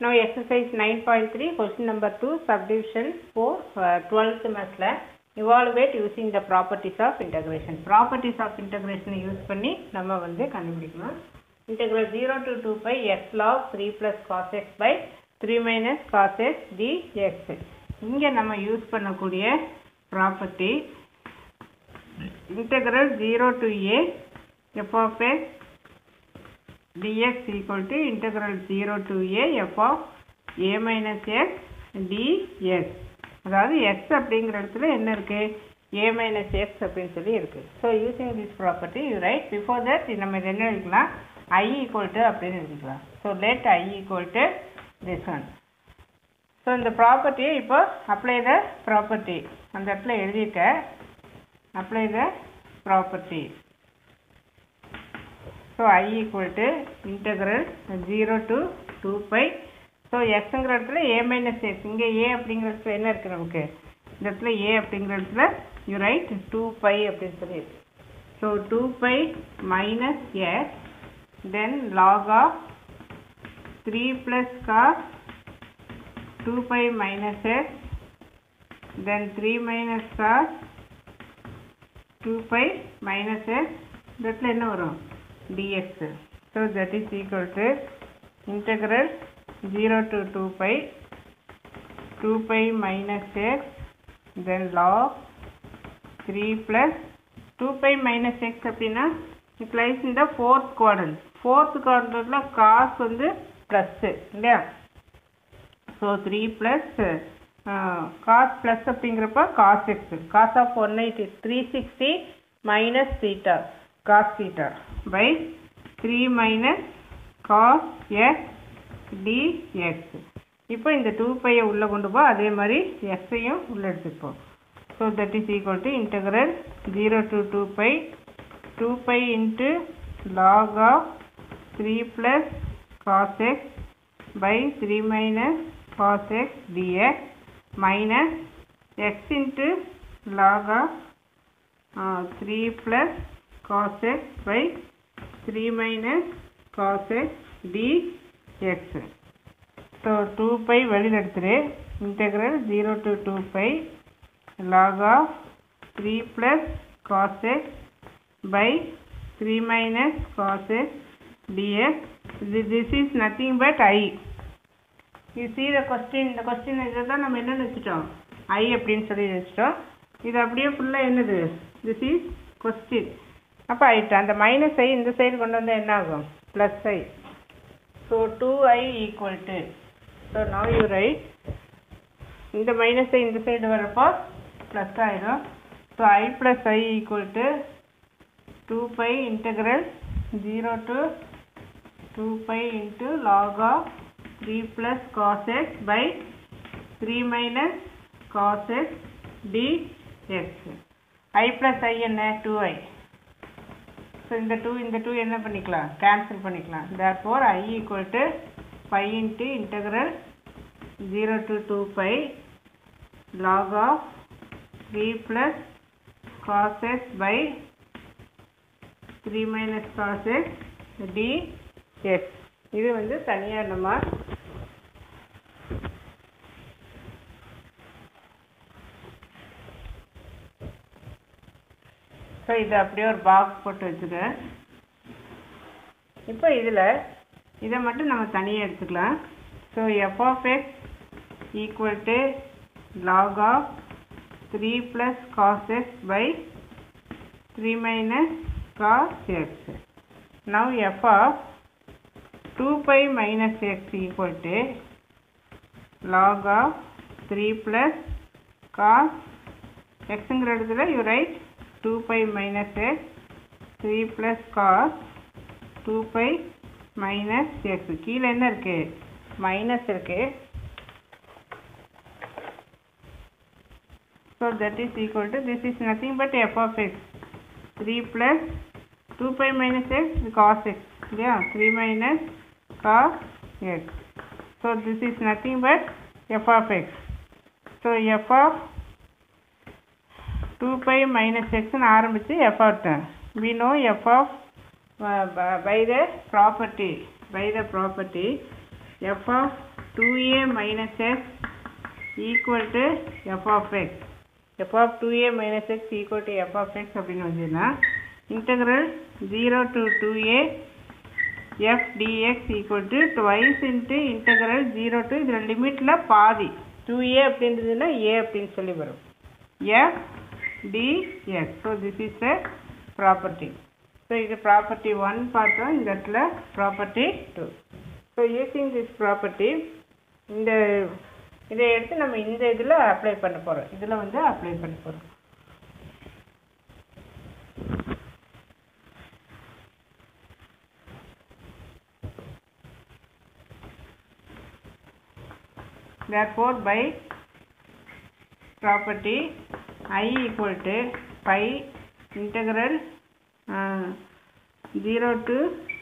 Now exercise 9.3 question number 2 subdivision for uh, 12th semester evaluate using the properties of integration properties of integration use பண்ணி நம்ம வந்து கண்டுபிடிக்கணும் integral 0 to 2 pi x log 3 plus cos x by 3 minus cos x dx இங்க நம்ம use பண்ணக்கூடிய property integral 0 to a f of x dx equal to integral 0 to a f of a minus x dx அதாவது x அப்படிங்கிற இடத்துல என்ன இருக்கு a minus x அப்படின்னு சொல்லி இருக்கு so using this property you write before that நம்ம இது என்ன எழுதிக்கலாம் i equal to அப்படின்னு எழுதிக்கலாம் so let i equal to this one so இந்த ப்ராப்பர்ட்டியை இப்போ அப்ளை த ப்ராப்பர்ட்டி அந்த இடத்துல எழுதியிருக்க apply the property so I equal to integral zero to two pi so எக்ஸுங்கிற இடத்துல ஏ மைனஸ் எக்ஸ் இங்கே ஏ அப்படிங்கிற இடத்துல என்ன இருக்குது நமக்கு இந்த இடத்துல ஏ அப்படிங்கிற இடத்துல யூ ரைட் டூ பை அப்படின்னு சொல்லி so two pi minus x then log of three plus cos two pi minus x then three minus cos two pi minus x இந்த இடத்துல என்ன வரும் dx. So that is equal to integral 0 to 2 pi 2 pi minus x then log 3 plus 2 pi minus x அப்படின்னா it lies in the fourth quadrant fourth quadrantல cos வந்து plus இல்லையா so three plus cos plus அப்படிங்கிறப்ப cos x cos of one eighty three sixty minus theta cos theta by 3 minus cos x dx இப்போ இந்த 2 பையை உள்ள கொண்டு போ அதே மாதிரி எக்ஸையும் உள்ள எடுத்துப்போம் so that is equal to integral zero to two pi two pi into log of three plus cos x by three minus cos x d x minus x into log of three plus cos x by 3 minus cos x dx. So 2 pi வெளியில் எடுத்துரு integral 0 to 2 pi log of 3 plus cos x by 3 minus cos x dx. This is nothing but i. You see the question, இந்த question இதை தான் நம்ம என்னன்னு வச்சுட்டோம் i அப்படின்னு சொல்லி வச்சுட்டோம் இது அப்படியே ஃபுல்லாக என்னது திஸ் இஸ் கொஸ்டின் அப்போ ஆயிட்டு அந்த மைனஸ் ஐ இந்த சைடு கொண்டு வந்தால் என்ன ஆகும் plus I so two I equal to so now you write இந்த மைனஸ் ஐ இந்த சைடு வரப்போ ப்ளஸ் ஆயிடும் so I plus I equal to two pi integral zero to two pi into log of three plus cos x by three minus cos x d x I plus I என்ன two I so இந்த two இந்த two என்ன பண்ணிக்கலாம் cancel பண்ணிக்கலாம் therefore I equal to by into integral zero to two pi log of three plus cos x by three minus cos x d x இது வந்து தனியாக நம்ம so இதை அப்படியே ஒரு பாக்ஸ் போட்டு வச்சுக்க இப்போ இதில் இதை மட்டும் நம்ம தனியாக எடுத்துக்கலாம் so f of x equal to log of three plus cos x by three minus cos x now f of two pi minus x equal to log of three plus cos எக்ஸுங்கிற இடத்துல you right 2 pi minus x 3 plus cos 2 pi minus x கீழே என்ன இருக்கு minus இருக்கு so that is equal to this is nothing but f of x 3 plus 2 pi minus x cos x yeah 3 minus cos x so this is nothing but f of x so f of 2 pi minus x னு ஆரம்பிச்சு f of we know f of uh, by the property by the property f of 2a minus x equal to f of x f of 2a minus x equal to f of x அப்படின்னு வந்ததுன்னா integral 0 to 2a f dx equal to twice into integral 0 to இதில் லிமிட்டில் பாதி 2a அப்படின்றதுன்னா a அப்படின்னு சொல்லி வரும் f dx so this is a property so இது property 1 பார்த்தோம் இந்த இடத்துல property 2 so using this property இந்த இதை எடுத்து நம்ம இந்த இதில் அப்ளை பண்ண போகிறோம் இதில் வந்து அப்ளை பண்ண போகிறோம் therefore by property i equal to pi integral uh, 0 to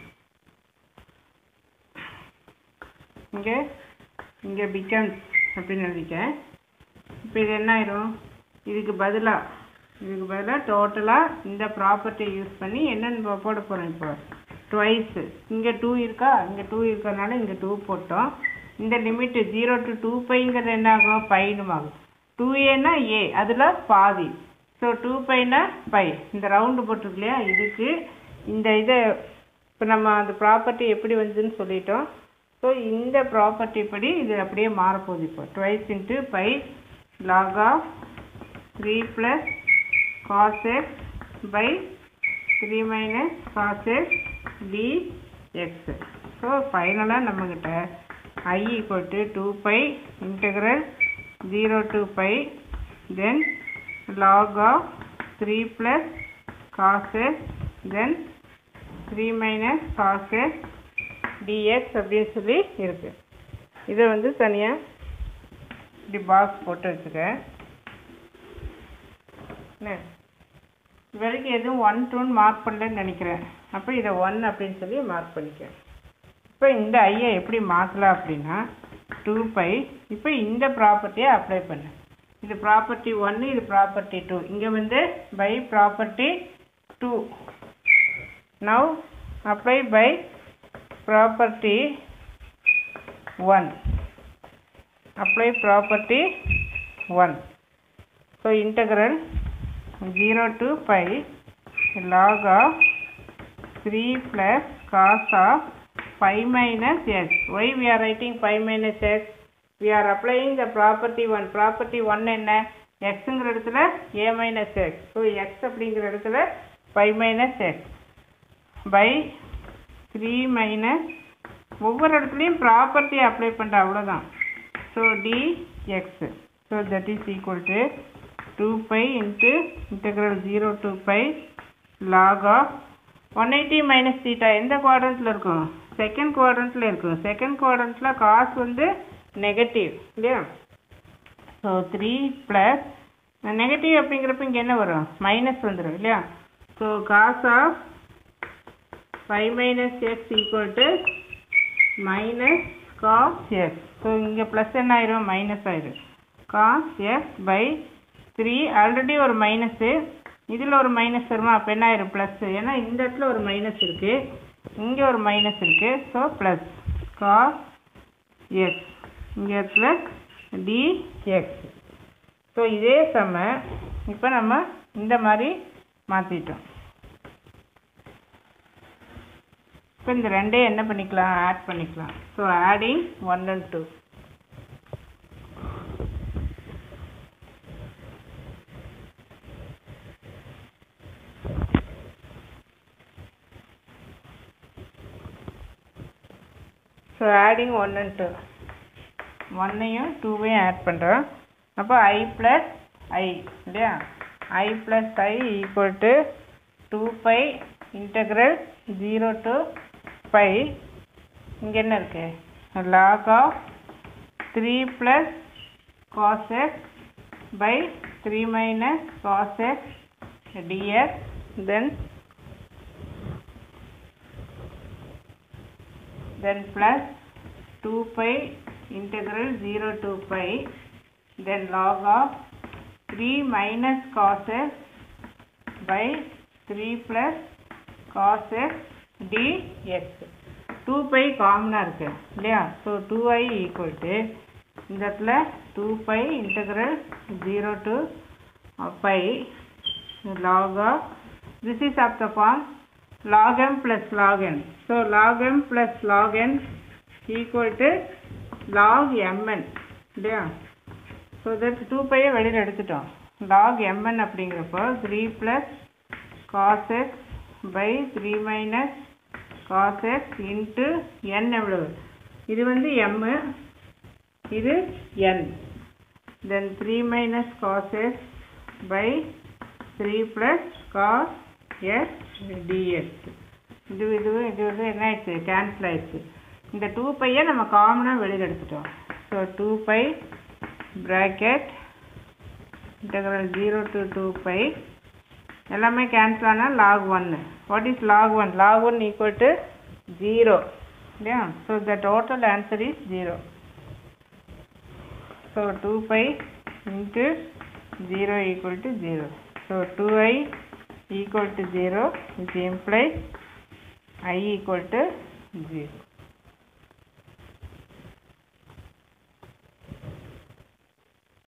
இங்கே இங்கே becomes அப்படின்னு எழுதிட்டேன் இப்போ இது என்ன ஆயிரும் இதுக்கு பதிலாக இதுக்கு பதிலாக டோட்டலாக இந்த ப்ராப்பர்ட்டியை யூஸ் பண்ணி என்னென்னு போட போகிறோம் இப்போ ட்வைஸு இங்கே டூ இருக்கா இங்கே டூ இருக்கறனால இங்கே டூ போட்டோம் இந்த லிமிட்டு ஜீரோ டு டூ பைங்கிறது என்ன ஆகும் பைனும் ஆகும் டூ ஏனா ஏ அதில் பாதி ஸோ டூ பைனா பை இந்த ரவுண்டு போட்டிருக்கு இல்லையா இதுக்கு இந்த இதை இப்போ நம்ம அந்த ப்ராப்பர்ட்டி எப்படி வந்ததுன்னு சொல்லிட்டோம் ஸோ இந்த ப்ராப்பர்ட்டி படி இது அப்படியே மாறப்போகுது இப்போ twice into pi log of three plus cos x by three minus cos x d x so ஃபைனலாக நம்மக்கிட்ட i equal to 2 pi integral 0 to pi then log of 3 plus cos x then 3 minus cos x dx அப்படின்னு சொல்லி இருக்கு இதை வந்து தனியாக இப்படி box போட்டு வச்சுக்க என்ன இது வரைக்கும் எதுவும் ஒன் டூன்னு மார்க் பண்ணலன்னு நினைக்கிறேன் அப்போ இதை ஒன் அப்படின்னு சொல்லி மார்க் பண்ணிக்கிறேன் இப்போ இந்த ஐயை எப்படி மாற்றலாம் அப்படின்னா டூ பை இப்போ இந்த ப்ராப்பர்ட்டியை அப்ளை பண்ணு இது ப்ராப்பர்ட்டி ஒன்று இது ப்ராப்பர்ட்டி டூ இங்கே வந்து by property two now apply by property one apply property one so integral zero to pi log of three plus cos of 5 minus x. Why we are writing 5 minus x? We are applying the property 1. Property 1 என்ன xங்கிற இடத்துல a minus x. So x அப்படிங்கிற இடத்துல 5 minus x by 3 minus ஒவ்வொரு இடத்துலையும் property apply பண்ணுற அவ்வளோதான் so dx. So that is equal to 2 pi into integral 0 to pi log of 180 minus theta எந்த குவாட்ரண்ட்டில் இருக்கும் செகண்ட் குவாட்ரண்ட்டில் இருக்கும் செகண்ட் குவாட்ரண்ட்டில் காசு வந்து நெகட்டிவ் இல்லையா ஸோ த்ரீ ப்ளஸ் நெகட்டிவ் அப்படிங்கிறப்ப இங்கே என்ன வரும் மைனஸ் வந்துடும் இல்லையா so cos of five minus x equal to minus cos x so இங்கே ப்ளஸ் என்ன ஆயிரும் மைனஸ் ஆயிரும் cos x by three already ஒரு மைனஸு இதில் ஒரு மைனஸ் வருமா அப்போ என்ன ஆயிரும் ப்ளஸ் ஏன்னா இந்த இடத்துல ஒரு மைனஸ் இருக்குது இங்கே ஒரு மைனஸ் இருக்குது ஸோ ப்ளஸ் காஸ் எக்ஸ் இங்கே இடத்துல டிஎக்ஸ் ஸோ இதே செம்ம இப்போ நம்ம இந்த மாதிரி மாற்றிட்டோம் இப்போ இந்த ரெண்டே என்ன பண்ணிக்கலாம் ஆட் பண்ணிக்கலாம் so adding one and two so adding one and two ஒன்னையும் டூவையும் ஆட் பண்ணுறோம் அப்போ ஐ ப்ளஸ் ஐ இல்லையா I plus I equal to two pi integral zero to pi இங்கே என்ன இருக்குது log of three plus cos x by three minus cos x d x then then plus 2 pi integral 0 to pi then log of 3 minus cos x by 3 plus cos x dx two pi காமனாக இருக்குது இல்லையா so two I equal to இந்த இடத்துல two pi integral zero to pi log of this is of the form log m plus log n so log m plus log n equal to log mn இல்லையா so that two பையை வெளியில் எடுத்துட்டோம் log m n அப்படிங்கிறப்போ three plus cos x by three minus cos x into n எவ்வளவு இது வந்து m இது n then three minus cos x by three plus cos x d x இது இது இது வந்து என்ன ஆயிடுச்சு கேன்சல் ஆயிடுச்சு இந்த டூ பையை நம்ம காமனாக வெளியில் எடுத்துட்டோம் so two pi bracket integral zero to two pi எல்லாமே கேன்சல் ஆனால் லாக் ஒன்று what is log one log one equal to zero இல்லையா so the total answer is zero so two pi into zero equal to zero so two I equal to zero which implies i equal to 0